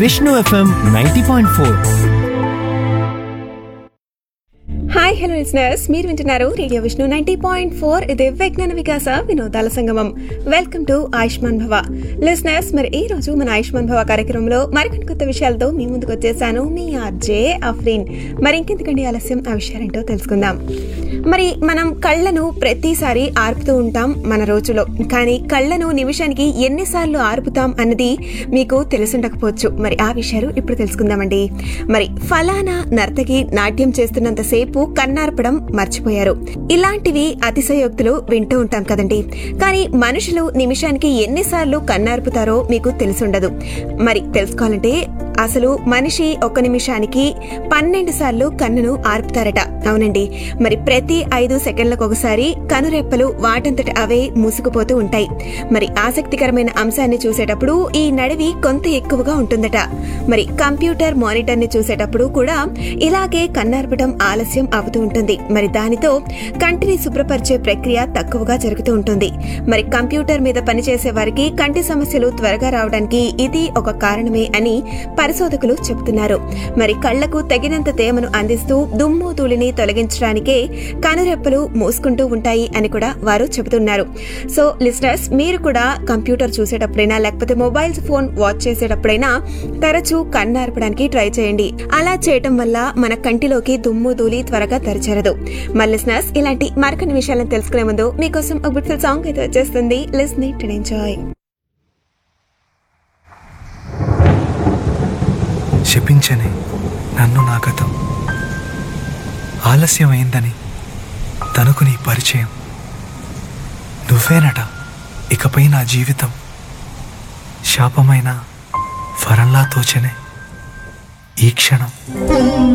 Vishnu FM ninety point four hi hello listeners మీరు వింటున్నారు radio Vishnu ninety point four ఇది విజ్ఞాన వికాస వినోదాల సంగమం వెల్కమ్ టు ఆయుష్మాన్ భవ లిసనర్స్ మరి ఈ రోజు మన ఆయుష్మాన్ భవ కార్యక్రమంలో మరికొన్ని కొత్త విషయాలతో మీ ముందుకు వచ్చేసాను మీ ఆర్జే అఫ్రీన్ మరి ఇంకెందుకండి ఆలస్యం ఆ విషయాలేంటో తెలుసుకుందాం మరి మనం కళ్ళను ప్రతిసారి ఆర్పుతూ ఉంటాం మన రోజులో కానీ కళ్ళను నిమిషానికి ఎన్నిసార్లు ఆర్పుతాం అన్నది మీకు తెలుసుండకపోవచ్చు మరి ఆ విషయాలు ఇప్పుడు తెలుసుకుందామండి మరి ఫలానా నర్తకి నాట్యం చేస్తున్నంతసేపు కన్నార్పడం మర్చిపోయారు ఇలాంటివి అతిశయోక్తులు వింటూ ఉంటాం కదండి కానీ మనుషులు నిమిషానికి ఎన్నిసార్లు కన్నార్పుతారో మీకు తెలుసుండదు మరి తెలుసుకోవాలంటే అసలు మనిషి ఒక నిమిషానికి పన్నెండు సార్లు కన్నును ఆర్పుతారట అవునండి మరి ప్రతి ఐదు సెకండ్లకు ఒకసారి కనురెప్పలు వాటంతట అవే మూసుకుపోతూ ఉంటాయి మరి ఆసక్తికరమైన అంశాన్ని చూసేటప్పుడు ఈ నడివి కొంత ఎక్కువగా ఉంటుందట మరి కంప్యూటర్ మానిటర్ ని చూసేటప్పుడు కూడా ఇలాగే కన్నార్పడం ఆలస్యం అవుతూ ఉంటుంది మరి దానితో కంటిని శుభ్రపరిచే ప్రక్రియ తక్కువగా జరుగుతూ ఉంటుంది మరి కంప్యూటర్ మీద పనిచేసే వారికి కంటి సమస్యలు త్వరగా రావడానికి ఇది ఒక కారణమే అని పరిశోధకులు చెబుతున్నారు మరి కళ్లకు తగినంత తేమను అందిస్తూ దుమ్ము ధూళిని తొలగించడానికే కనురెప్పలు మూసుకుంటూ ఉంటాయి అని కూడా వారు చెబుతున్నారు సో లిస్నర్స్ మీరు కూడా కంప్యూటర్ చూసేటప్పుడైనా లేకపోతే మొబైల్స్ ఫోన్ వాచ్ చేసేటప్పుడైనా తరచూ కన్నార్పడానికి ట్రై చేయండి అలా చేయటం వల్ల మన కంటిలోకి దుమ్ము ధూళి త్వరగా తరచేరదు మరి లిస్నర్స్ ఇలాంటి మరికొన్ని విషయాలను తెలుసుకునే ముందు మీకోసం ఒక బ్యూటిఫుల్ సాంగ్ అయితే వచ్చేస్తుంది లిస్ని టు ఎంజాయ్ శపించని నన్ను నా గతం ఆలస్యమైందని తనకు నీ పరిచయం నువ్వేనట ఇకపై నా జీవితం శాపమైన వరంలా తోచనే ఈ క్షణం